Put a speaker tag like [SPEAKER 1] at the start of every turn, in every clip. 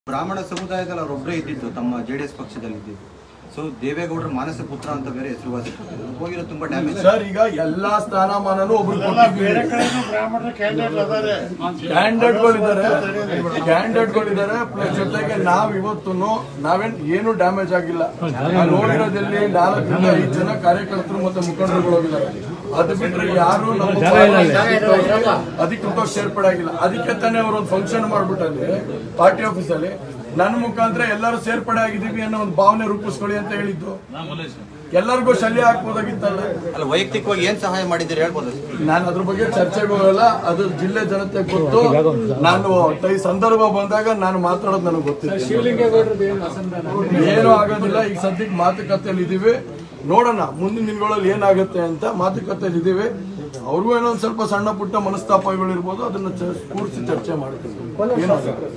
[SPEAKER 1] ಬ್ರಾಹ್ಮಣ ಸಮುದಾಯದಲ್ಲಿ ಅವರೊಬ್ಬರೇ ಇದ್ದಿದ್ದು ತಮ್ಮ ಜೆ ಡಿ ಎಸ್ ಪಕ್ಷದಲ್ಲಿ ಇದ್ದಿದ್ದು ಸೊ ದೇವೇಗೌಡರ ಮಾನಸ ಪುತ್ರ ಅಂತ ಬೇರೆ ಹೆಸರುವಾಸಿ ಹೋಗಿರೋ ತುಂಬಾ ಡ್ಯಾಮೇಜ್
[SPEAKER 2] ಸರ್ ಈಗ ಎಲ್ಲಾ ಸ್ಥಾನಮಾನನು ಒಬ್ರು
[SPEAKER 3] ಬೇರೆ ಕಡೆನೂ ಬ್ರಾಹ್ಮಣರ ಕ್ಯಾಂಡಿಡೇಟ್ ಅದಾರೆ
[SPEAKER 2] ಕ್ಯಾಂಡಿಡೇಟ್ಗಳಿದ್ದಾರೆ ಕ್ಯಾಂಡಿಡೇಟ್ಗಳಿದ್ದಾರೆ ಪ್ಲಸ್ ಜೊತೆಗೆ ನಾವ್ ಇವತ್ತು ನಾವೇನ್ ಏನು ಡ್ಯಾಮೇಜ್ ಆಗಿಲ್ಲ ನಾವ್ ನೋಡಿರೋದಲ್ಲಿ ನಾಲ್ಕರಿಂದ ಐದು ಜನ ಕಾರ್ಯಕರ್ತರು ಮತ್ತೆ ಮುಖಂಡರುಗಳು ಹೋಗಿದ್ದಾರೆ ಅದು ಬಿಟ್ರೆ ಯಾರು ನಮ್ಮ ಅಧಿಕೃತ ಸೇರ್ಪಡೆ ಆಗಿಲ್ಲ ಅದಕ್ಕೆ ತಾನೇ ಅವರು ಒಂದು ಫಂಕ್ಷನ್ ಮಾಡ್ಬಿಟ್ಟಲ್ಲಿ ಪಾರ್ಟಿ ಆಫೀಸ್ ಅಲ್ಲಿ ನನ್ನ ಮುಖಾಂತರ ಎಲ್ಲರೂ ಸೇರ್ಪಡೆ ಆಗಿದ್ದೀವಿ ಅನ್ನೋ ಒಂದು ಭಾವನೆ ರೂಪಿಸ್ಕೊಳ್ಳಿ ಅಂತ ಹೇಳಿದ್ದು ಎಲ್ಲರಿಗೂ ಶಲ್ಯ ಹಾಕ್ಬೋದಾಗಿತ್ತಲ್ಲ
[SPEAKER 1] ಅಲ್ಲ ವೈಯಕ್ತಿಕವಾಗಿ ಏನ್ ಸಹಾಯ ಮಾಡಿದ್ದೀರಿ ಹೇಳ್ಬೋದು
[SPEAKER 2] ನಾನು ಅದ್ರ ಬಗ್ಗೆ ಚರ್ಚೆಗೆ ಹೋಗಲ್ಲ ಅದು ಜಿಲ್ಲೆ ಜನತೆ ಗೊತ್ತು ನಾನು ಈ ಸಂದರ್ಭ ಬಂದಾಗ ನಾನು ಮಾತಾಡೋದು ನನಗೆ ಗೊತ್ತಿಲ್ಲ ಏನು ಆಗೋದಿಲ್ಲ ಈಗ ಸದ್ಯಕ್ಕೆ ಮಾತುಕತೆಯಲ್ಲಿ ಇದೀವಿ ನೋಡೋಣ ಮುಂದಿನ ದಿನಗಳಲ್ಲಿ ಏನಾಗುತ್ತೆ ಅಂತ ಮಾತುಕತೆಯಲ್ಲಿ ಇದೀವಿ ಅವ್ರಿಗೂ ಏನೋ ಒಂದ್ ಸ್ವಲ್ಪ ಸಣ್ಣ ಪುಟ್ಟ ಮನಸ್ತಾಪಗಳು ಇರ್ಬೋದು ಅದನ್ನ ಚ- ಕೂರಿಸಿ ಚರ್ಚೆ ಮಾಡ್ತೀವಿ ಏನು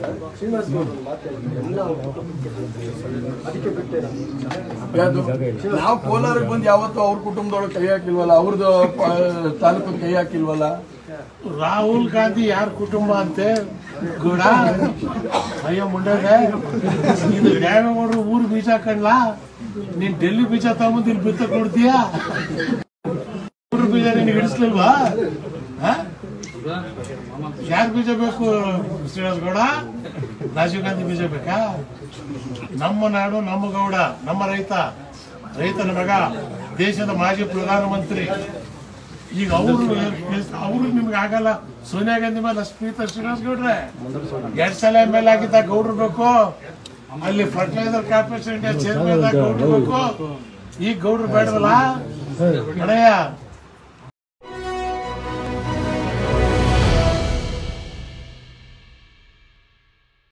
[SPEAKER 2] ಯಾವ್ದು? ನಾವು ಕೋಲಾರಕ್ಕೆ ಬಂದು ಯಾವತ್ತೂ ಅವ್ರ ಕುಟುಂಬದೊಳಗೆ ಕೈ ಹಾಕಿಲ್ವಲ್ಲ ಅವ್ರದ್ದು ತಾಲೂಕು ಕೈ ಹಾಕಿಲ್ವಲ್ಲ
[SPEAKER 3] ರಾಹುಲ್ ಗಾಂಧಿ ಯಾರ ಕುಟುಂಬ ಅಂತೆ ಗುಡ ಅಯ್ಯೋ ಮುಂಡದೆ ಇದು ದೇವೇಗೌಡರು ಊರು ಬೀಜ ಕಣ್ಲಾ ನೀನ್ ಡೆಲ್ಲಿ ಬೀಜ ತಗೊಂಡ್ ಇಲ್ಲಿ ಬಿತ್ತ ಕೊಡ್ತೀಯಾ ಊರು ಬೀಜ ನಿನಗೆ ಹಿಡಿಸ್ಲಿಲ್ವಾ ಯಾರ ಬೀಜ ಬೇಕು ಶ್ರೀನಿವಾಸ್ ಗೌಡ ರಾಜೀವ್ ಗಾಂಧಿ ಬೀಜ ಬೇಕಾ ನಮ್ಮ ನಾಡು ನಮ್ಮ ಗೌಡ ನಮ್ಮ ರೈತ ರೈತನ ಮಗ ದೇಶದ ಮಾಜಿ ಪ್ರಧಾನಮಂತ್ರಿ ಈಗ ಅವರು ಅವರು ನಿಮ್ಗೆ ಆಗಲ್ಲ ಸೋನಿಯಾ ಗಾಂಧಿ ಮೇಲೆ ಸ್ಪೀಕರ್ ಶ್ರೀನಿವಾಸ್ ಗೌಡ್ರೆ ಎರಡ್ ಸಲ ಎಮ್ ಎಲ್ ಆಗಿದ್ದ ಗೌಡ್ರು ಬೇಕು ಅಲ್ಲಿ ಫರ್ಟಿಲೈಸರ್ ಕಾರ್ಪೊರೇಷನ್ ಚೇರ್ಮನ್ ಗೌಡ್ರು ಬೇಕು ಈಗ ಗೌಡ್ರು ಬೇಡವಲ್ಲ ಅಡಯ್ಯ